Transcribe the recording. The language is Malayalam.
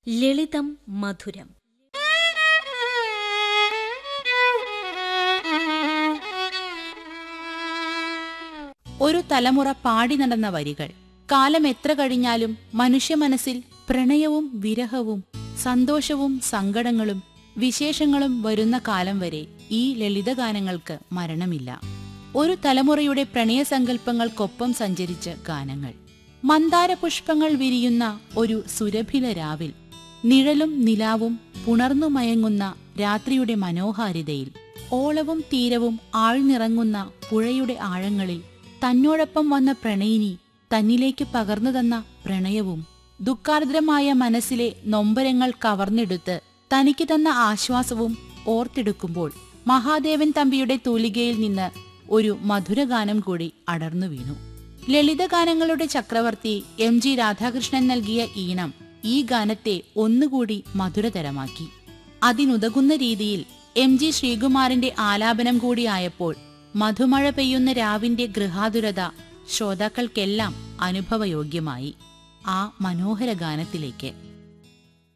ലളിതം മധുരം ഒരു തലമുറ പാടി നടന്ന വരികൾ കാലം എത്ര കഴിഞ്ഞാലും മനുഷ്യ മനസ്സിൽ പ്രണയവും വിരഹവും സന്തോഷവും സങ്കടങ്ങളും വിശേഷങ്ങളും വരുന്ന കാലം വരെ ഈ ലളിതഗാനങ്ങൾക്ക് മരണമില്ല ഒരു തലമുറയുടെ പ്രണയസങ്കല്പങ്ങൾക്കൊപ്പം സഞ്ചരിച്ച ഗാനങ്ങൾ മന്ദാരപുഷ്പങ്ങൾ വിരിയുന്ന ഒരു സുരഭില രാവിൽ നിഴലും നിലാവും പുണർന്നു മയങ്ങുന്ന രാത്രിയുടെ മനോഹാരിതയിൽ ഓളവും തീരവും ആഴ്ന്നിറങ്ങുന്ന പുഴയുടെ ആഴങ്ങളിൽ തന്നോടൊപ്പം വന്ന പ്രണയിനി തന്നിലേക്ക് പകർന്നു തന്ന പ്രണയവും ദുഃഖാർദ്രമായ മനസ്സിലെ നൊമ്പരങ്ങൾ കവർന്നെടുത്ത് തനിക്ക് തന്ന ആശ്വാസവും ഓർത്തെടുക്കുമ്പോൾ മഹാദേവൻ തമ്പിയുടെ തൂലികയിൽ നിന്ന് ഒരു മധുരഗാനം കൂടി അടർന്നു വീണു ലളിതഗാനങ്ങളുടെ ചക്രവർത്തി എം ജി രാധാകൃഷ്ണൻ നൽകിയ ഈണം ഈ ഗാനത്തെ ഒന്നുകൂടി മധുരതരമാക്കി അതിനുതകുന്ന രീതിയിൽ എം ജി ശ്രീകുമാറിന്റെ ആലാപനം കൂടിയായപ്പോൾ മധുമഴ പെയ്യുന്ന രാവിന്റെ ഗൃഹാതുരത ശ്രോതാക്കൾക്കെല്ലാം അനുഭവയോഗ്യമായി ആ മനോഹര ഗാനത്തിലേക്ക്